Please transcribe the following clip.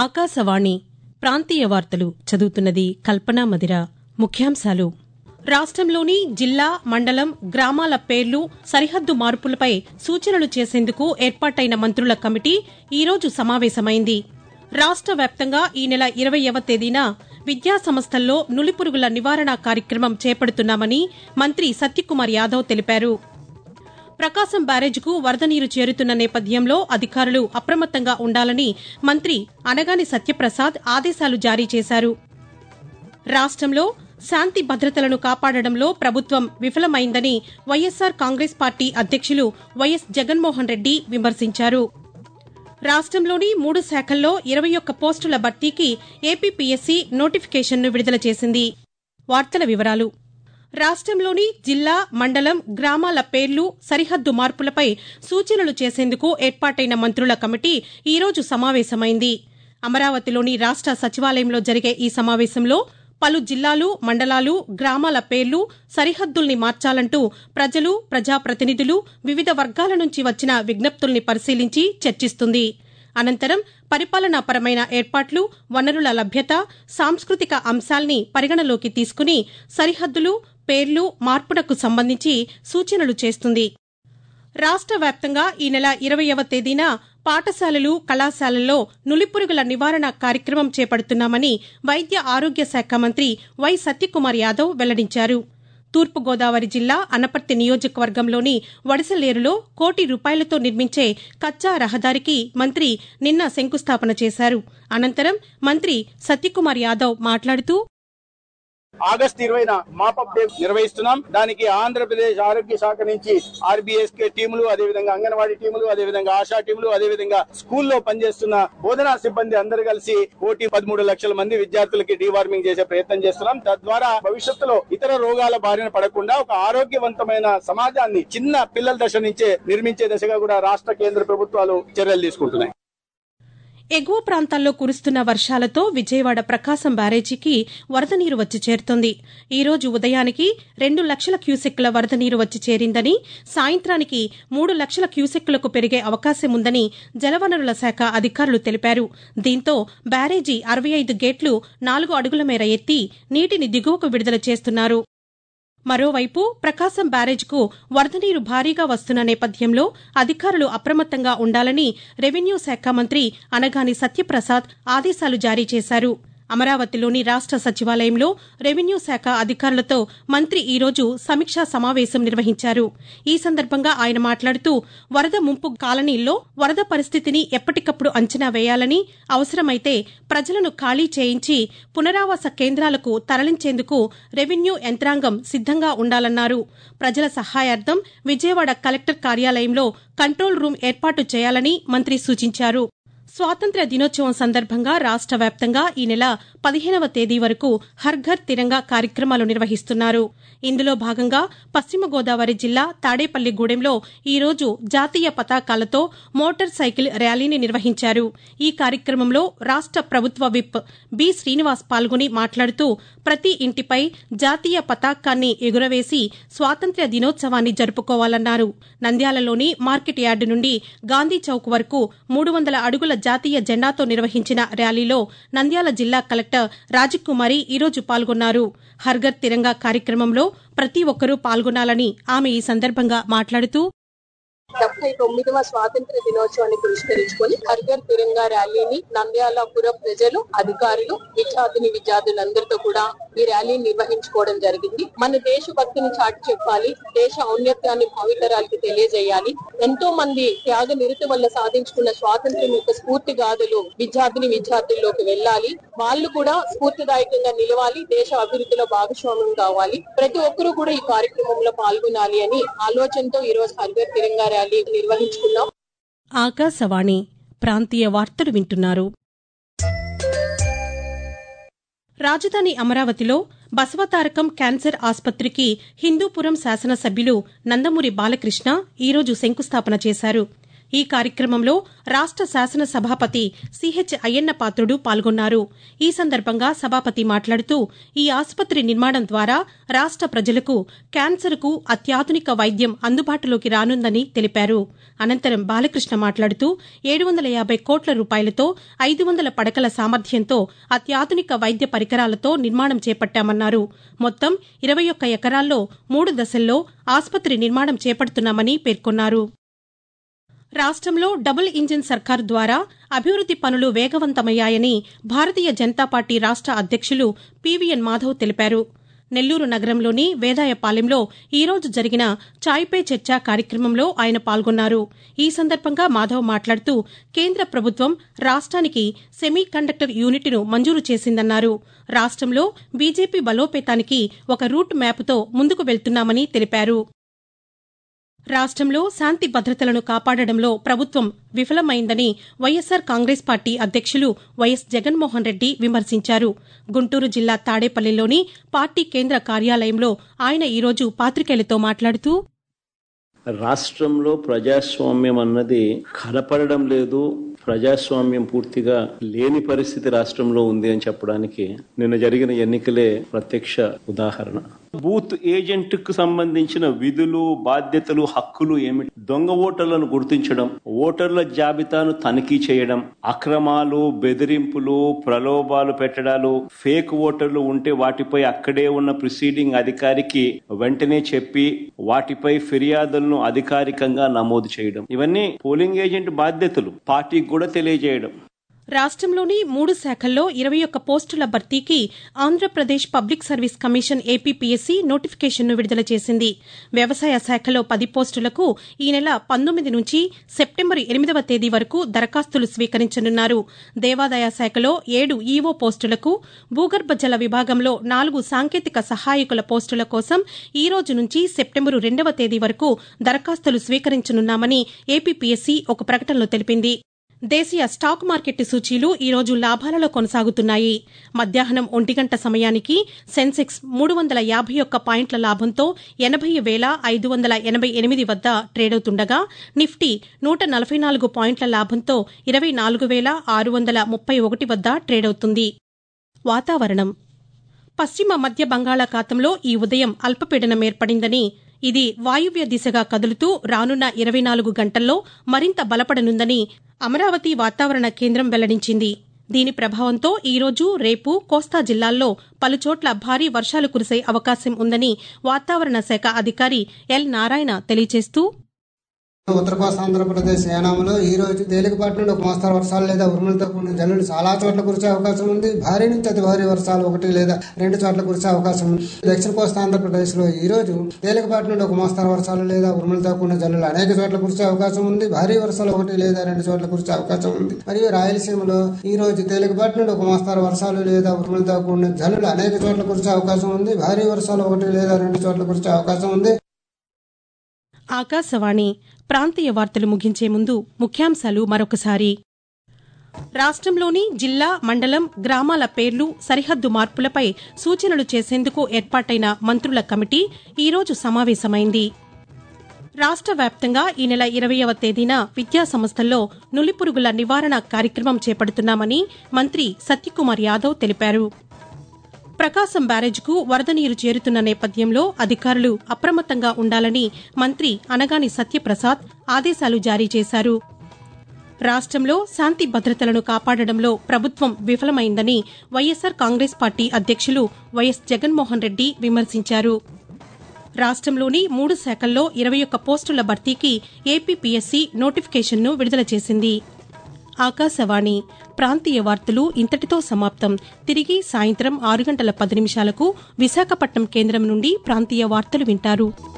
ఆకాశవాణి ప్రాంతీయ వార్తలు చదువుతున్నది కల్పనా మదిర ముఖ్యాంశాలు రాష్ట్రంలోని జిల్లా మండలం గ్రామాల పేర్లు సరిహద్దు మార్పులపై సూచనలు చేసేందుకు ఏర్పాటైన మంత్రుల కమిటీ ఈరోజు సమావేశమైంది రాష్ట్ర వ్యాప్తంగా ఈ నెల ఇరవైవ తేదీన విద్యా సంస్థల్లో నులిపురుగుల నివారణ కార్యక్రమం చేపడుతున్నామని మంత్రి సత్యకుమార్ యాదవ్ తెలిపారు ప్రకాశం బ్యారేజ్కు వరద నీరు చేరుతున్న నేపథ్యంలో అధికారులు అప్రమత్తంగా ఉండాలని మంత్రి అనగాని సత్యప్రసాద్ ఆదేశాలు జారీ చేశారు రాష్ట్రంలో శాంతి భద్రతలను కాపాడడంలో ప్రభుత్వం విఫలమైందని వైఎస్సార్ కాంగ్రెస్ పార్టీ అధ్యక్షులు వైఎస్ జగన్మోహన్ రెడ్డి విమర్శించారు రాష్ట్రంలోని మూడు శాఖల్లో ఇరవై ఒక్క పోస్టుల భర్తీకి ఏపీపీఎస్సీ నోటిఫికేషన్ను విడుదల చేసింది వార్తల వివరాలు రాష్ట్రంలోని జిల్లా మండలం గ్రామాల పేర్లు సరిహద్దు మార్పులపై సూచనలు చేసేందుకు ఏర్పాటైన మంత్రుల కమిటీ ఈరోజు సమావేశమైంది అమరావతిలోని రాష్ట సచివాలయంలో జరిగే ఈ సమావేశంలో పలు జిల్లాలు మండలాలు గ్రామాల పేర్లు సరిహద్దుల్ని మార్చాలంటూ ప్రజలు ప్రజాప్రతినిధులు వివిధ వర్గాల నుంచి వచ్చిన విజ్ఞప్తుల్ని పరిశీలించి చర్చిస్తుంది అనంతరం పరిపాలనాపరమైన ఏర్పాట్లు వనరుల లభ్యత సాంస్కృతిక అంశాల్ని పరిగణలోకి తీసుకుని సరిహద్దులు పేర్లు మార్పునకు సంబంధించి సూచనలు చేస్తుంది రాష్ట్ర వ్యాప్తంగా ఈ నెల ఇరవైవ తేదీన పాఠశాలలు కళాశాలల్లో నులిపురుగుల నివారణ కార్యక్రమం చేపడుతున్నామని వైద్య ఆరోగ్య శాఖ మంత్రి వై సత్యకుమార్ యాదవ్ వెల్లడించారు తూర్పుగోదావరి జిల్లా అనపర్తి నియోజకవర్గంలోని వడసలేరులో కోటి రూపాయలతో నిర్మించే కచ్చా రహదారికి మంత్రి నిన్న శంకుస్థాపన చేశారు అనంతరం మంత్రి సత్యకుమార్ యాదవ్ మాట్లాడుతూ ఆగస్ట్ ఇరవైన మాపప్ డే నిర్వహిస్తున్నాం దానికి ఆంధ్రప్రదేశ్ ఆరోగ్య శాఖ నుంచి ఆర్బీఎస్ కే టీములు అదేవిధంగా అంగన్వాడీ టీములు అదేవిధంగా ఆశా టీములు అదేవిధంగా స్కూల్లో పనిచేస్తున్న బోధనా సిబ్బంది అందరూ కలిసి కోటి పదమూడు లక్షల మంది విద్యార్థులకి డీవార్మింగ్ చేసే ప్రయత్నం చేస్తున్నాం తద్వారా భవిష్యత్తులో ఇతర రోగాల బారిన పడకుండా ఒక ఆరోగ్యవంతమైన సమాజాన్ని చిన్న పిల్లల దశ నుంచే నిర్మించే దశగా కూడా రాష్ట్ర కేంద్ర ప్రభుత్వాలు చర్యలు తీసుకుంటున్నాయి ఎగువ ప్రాంతాల్లో కురుస్తున్న వర్షాలతో విజయవాడ ప్రకాశం బ్యారేజీకి వరద నీరు వచ్చి చేరుతోంది ఈ రోజు ఉదయానికి రెండు లక్షల క్యూసెక్కుల వరద నీరు వచ్చి చేరిందని సాయంత్రానికి మూడు లక్షల క్యూసెక్కులకు పెరిగే అవకాశం ఉందని జలవనరుల శాఖ అధికారులు తెలిపారు దీంతో బ్యారేజీ అరవై ఐదు గేట్లు నాలుగు అడుగుల మేర ఎత్తి నీటిని దిగువకు విడుదల చేస్తున్నారు మరోవైపు ప్రకాశం బ్యారేజ్కు వరద నీరు భారీగా వస్తున్న నేపథ్యంలో అధికారులు అప్రమత్తంగా ఉండాలని రెవెన్యూ శాఖ మంత్రి అనగాని సత్యప్రసాద్ ఆదేశాలు జారీ చేశారు అమరావతిలోని రాష్ట సచివాలయంలో రెవెన్యూ శాఖ అధికారులతో మంత్రి ఈరోజు సమీక్షా సమావేశం నిర్వహించారు ఈ సందర్భంగా ఆయన మాట్లాడుతూ వరద ముంపు కాలనీల్లో వరద పరిస్థితిని ఎప్పటికప్పుడు అంచనా వేయాలని అవసరమైతే ప్రజలను ఖాళీ చేయించి పునరావాస కేంద్రాలకు తరలించేందుకు రెవెన్యూ యంత్రాంగం సిద్దంగా ఉండాలన్నారు ప్రజల సహాయార్థం విజయవాడ కలెక్టర్ కార్యాలయంలో కంట్రోల్ రూం ఏర్పాటు చేయాలని మంత్రి సూచించారు స్వాతంత్ర్య దినోత్సవం సందర్భంగా రాష్ట వ్యాప్తంగా ఈ నెల పదిహేనవ తేదీ వరకు హర్ ఘర్ తిరంగా కార్యక్రమాలు నిర్వహిస్తున్నారు ఇందులో భాగంగా పశ్చిమ గోదావరి జిల్లా తాడేపల్లిగూడెంలో ఈ రోజు జాతీయ పతాకాలతో మోటార్ సైకిల్ ర్యాలీని నిర్వహించారు ఈ కార్యక్రమంలో రాష్ట ప్రభుత్వ విప్ బి శ్రీనివాస్ పాల్గొని మాట్లాడుతూ ప్రతి ఇంటిపై జాతీయ పతాకాన్ని ఎగురవేసి స్వాతంత్ర్య దినోత్సవాన్ని జరుపుకోవాలన్నారు నంద్యాలలోని మార్కెట్ యార్డు నుండి గాంధీ చౌక్ వరకు మూడు వందల అడుగుల జాతీయ జెండాతో నిర్వహించిన ర్యాలీలో నంద్యాల జిల్లా కలెక్టర్ రాజకుమారి ఈరోజు పాల్గొన్నారు హర్ఘర్ తిరంగా కార్యక్రమంలో ప్రతి ఒక్కరూ పాల్గొనాలని ఆమె ఈ సందర్భంగా మాట్లాడుతూ డెబ్బై తొమ్మిదవ స్వాతంత్ర దినోత్సవాన్ని పురస్కరించుకొని హర్ఘర్ తిరంగా ర్యాలీని నంద్యాల పుర ప్రజలు అధికారులు విద్యార్థిని విద్యార్థులందరితో కూడా ఈ ర్యాలీని నిర్వహించుకోవడం జరిగింది మన దేశభక్తిని చాటి చెప్పాలి దేశ ఔన్నత్యాన్ని భావితరాలకి తెలియజేయాలి ఎంతో మంది త్యాగ నిరతి వల్ల సాధించుకున్న స్వాతంత్ర్యం యొక్క స్ఫూర్తి గాథలు విద్యార్థిని విద్యార్థుల్లోకి వెళ్ళాలి వాళ్ళు కూడా స్ఫూర్తిదాయకంగా నిలవాలి దేశ అభివృద్ధిలో భాగస్వామ్యం కావాలి ప్రతి ఒక్కరూ కూడా ఈ కార్యక్రమంలో పాల్గొనాలి అని ఆలోచనతో ఈ రోజు హర్ఘర్ తిరంగా ర్యాలీ నిర్వహించుకున్నాం ఆకాశవాణి ప్రాంతీయ వార్తలు వింటున్నారు రాజధాని అమరావతిలో బసవతారకం క్యాన్సర్ ఆసుపత్రికి హిందూపురం శాసనసభ్యులు నందమూరి బాలకృష్ణ ఈరోజు శంకుస్థాపన చేశారు ఈ కార్యక్రమంలో రాష్ట శాసన సభాపతి సిహెచ్ అయ్యన్న పాత్రుడు పాల్గొన్నారు ఈ సందర్భంగా సభాపతి మాట్లాడుతూ ఈ ఆసుపత్రి నిర్మాణం ద్వారా రాష్ట ప్రజలకు క్యాన్సర్కు అత్యాధునిక వైద్యం అందుబాటులోకి రానుందని తెలిపారు అనంతరం బాలకృష్ణ మాట్లాడుతూ ఏడు వందల యాభై కోట్ల రూపాయలతో ఐదు వందల పడకల సామర్థ్యంతో అత్యాధునిక వైద్య పరికరాలతో నిర్మాణం చేపట్టామన్నారు మొత్తం ఇరవై ఒక్క ఎకరాల్లో మూడు దశల్లో ఆసుపత్రి నిర్మాణం చేపడుతున్నామని పేర్కొన్నారు రాష్ట్రంలో డబుల్ ఇంజిన్ సర్కార్ ద్వారా అభివృద్ది పనులు వేగవంతమయ్యాయని భారతీయ జనతా పార్టీ రాష్ట అధ్యక్షులు పీవీఎన్ మాధవ్ తెలిపారు నెల్లూరు నగరంలోని వేదాయపాలెంలో ఈరోజు జరిగిన చాయ్ పే చర్చ కార్యక్రమంలో ఆయన పాల్గొన్నారు ఈ సందర్భంగా మాధవ్ మాట్లాడుతూ కేంద్ర ప్రభుత్వం రాష్ట్రానికి సెమీ కండక్టర్ యూనిట్ను మంజూరు చేసిందన్నారు రాష్ట్రంలో బీజేపీ బలోపేతానికి ఒక రూట్ మ్యాప్తో ముందుకు వెళ్తున్నామని తెలిపారు రాష్ట్రంలో శాంతి భద్రతలను కాపాడడంలో ప్రభుత్వం విఫలమైందని వైఎస్సార్ కాంగ్రెస్ పార్టీ అధ్యక్షులు వైఎస్ జగన్మోహన్ రెడ్డి విమర్శించారు గుంటూరు జిల్లా తాడేపల్లిలోని పార్టీ కేంద్ర కార్యాలయంలో ఆయన ఈరోజు పాతికేయులతో మాట్లాడుతూ రాష్ట్రంలో ప్రజాస్వామ్యం అన్నది కనపడడం లేదు ప్రజాస్వామ్యం పూర్తిగా లేని పరిస్థితి రాష్ట్రంలో ఉంది అని చెప్పడానికి నిన్న జరిగిన ఎన్నికలే ప్రత్యక్ష ఉదాహరణ బూత్ ఏజెంట్ కు సంబంధించిన విధులు బాధ్యతలు హక్కులు ఏమిటి దొంగ ఓటర్లను గుర్తించడం ఓటర్ల జాబితాను తనిఖీ చేయడం అక్రమాలు బెదిరింపులు ప్రలోభాలు పెట్టడాలు ఫేక్ ఓటర్లు ఉంటే వాటిపై అక్కడే ఉన్న ప్రిసీడింగ్ అధికారికి వెంటనే చెప్పి వాటిపై ఫిర్యాదులను అధికారికంగా నమోదు చేయడం ఇవన్నీ పోలింగ్ ఏజెంట్ బాధ్యతలు పార్టీకి కూడా తెలియజేయడం రాష్ట్రంలోని మూడు శాఖల్లో ఇరవై ఒక్క పోస్టుల భర్తీకి Andhra Pradesh public service commission APPSC నోటిఫికేషన్ను విడుదల చేసింది వ్యవసాయ శాఖలో పది పోస్టులకు ఈ నెల పంతొమ్మిది నుంచి సెప్టెంబర్ ఎనిమిదవ తేదీ వరకు దరఖాస్తులు స్వీకరించనున్నారు దేవాదాయ శాఖలో ఏడు ఈవో పోస్టులకు భూగర్భ జల విభాగంలో నాలుగు సాంకేతిక సహాయకుల పోస్టుల కోసం ఈ రోజు నుంచి సెప్టెంబరు రెండవ తేదీ వరకు దరఖాస్తులు స్వీకరించనున్నామని ఏపీపీఎస్సీ ఒక ప్రకటనలో తెలిపింది దేశీయ స్టాక్ మార్కెట్ సూచీలు ఈరోజు లాభాలలో కొనసాగుతున్నాయి మధ్యాహ్నం ఒంటి గంట సమయానికి సెన్సెక్స్ మూడు వందల యాభై ఒక్క పాయింట్ల లాభంతో ఎనభై వేల ఐదు వందల ఎనభై ఎనిమిది వద్ద ట్రేడవుతుండగా నిఫ్టీ నూట నలభై నాలుగు పాయింట్ల లాభంతో ఇరవై నాలుగు వేల ఆరు వందల ముప్పై ఒకటి వద్ద ట్రేడవుతుంది వాతావరణం పశ్చిమ మధ్య బంగాళాఖాతంలో ఈ ఉదయం అల్పపీడనం ఏర్పడిందని ఇది వాయువ్య దిశగా కదులుతూ రానున్న ఇరవై నాలుగు గంటల్లో మరింత బలపడనుందని అమరావతి వాతావరణ కేంద్రం వెల్లడించింది దీని ప్రభావంతో ఈరోజు రేపు కోస్తా జిల్లాల్లో పలుచోట్ల భారీ వర్షాలు కురిసే అవకాశం ఉందని వాతావరణ శాఖ అధికారి ఎల్ నారాయణ తెలియజేస్తూ ఉత్తర కోస్తా ఆంధ్రప్రదేశ్ యానాంలో ఈ రోజు తేలికపాటి నుండి ఒక మోస్తరు వర్షాలు లేదా ఉరుములతో కూడిన జల్లులు చాలా చోట్ల కురిసే అవకాశం ఉంది భారీ నుంచి అతి భారీ వర్షాలు ఒకటి లేదా రెండు చోట్ల కురిసే అవకాశం ఉంది దక్షిణ కోస్తా ఆంధ్రప్రదేశ్ లో ఈ రోజు తేలికపాటి నుండి ఒక మోస్తరు వర్షాలు లేదా ఉరుములతో కూడిన జల్లులు అనేక చోట్ల కురిసే అవకాశం ఉంది భారీ వర్షాలు ఒకటి లేదా రెండు చోట్ల కురిసే అవకాశం ఉంది మరియు రాయలసీమలో ఈ రోజు తేలికపాటి నుండి ఒక మోస్తరు వర్షాలు లేదా ఉరుములతో కూడిన జల్లులు అనేక చోట్ల కురిసే అవకాశం ఉంది భారీ వర్షాలు ఒకటి లేదా రెండు చోట్ల కురిసే అవకాశం ఉంది ఆకాశవాణి ప్రాంతీయ వార్తలు ముగించే ముందు ముఖ్యాంశాలు మరొకసారి రాష్ట్రంలోని జిల్లా మండలం గ్రామాల పేర్లు సరిహద్దు మార్పులపై సూచనలు చేసేందుకు ఏర్పాటైన మంత్రుల కమిటీ ఈరోజు సమావేశమైంది రాష్ట్ర వ్యాప్తంగా ఈ నెల ఇరవయవ తేదీన విద్యా సంస్థల్లో నులిపురుగుల నివారణ కార్యక్రమం చేపడుతున్నామని మంత్రి సత్యకుమార్ యాదవ్ తెలిపారు ప్రకాశం బ్యారేజ్కు వరద నీరు చేరుతున్న నేపథ్యంలో అధికారులు అప్రమత్తంగా ఉండాలని మంత్రి అనగాని సత్యప్రసాద్ ఆదేశాలు జారీ చేశారు రాష్ట్రంలో శాంతి భద్రతలను కాపాడడంలో ప్రభుత్వం విఫలమైందని వైఎస్సార్ కాంగ్రెస్ పార్టీ అధ్యక్షులు వైఎస్ జగన్మోహన్ రెడ్డి విమర్శించారు రాష్ట్రంలోని మూడు శాఖల్లో ఇరవై ఒక్క పోస్టుల భర్తీకి ఏపీపీఎస్సీ నోటిఫికేషన్ను విడుదల చేసింది ఆకాశవాణి ప్రాంతీయ వార్తలు ఇంతటితో సమాప్తం తిరిగి సాయంత్రం ఆరు గంటల పది నిమిషాలకు విశాఖపట్నం కేంద్రం నుండి ప్రాంతీయ వార్తలు వింటారు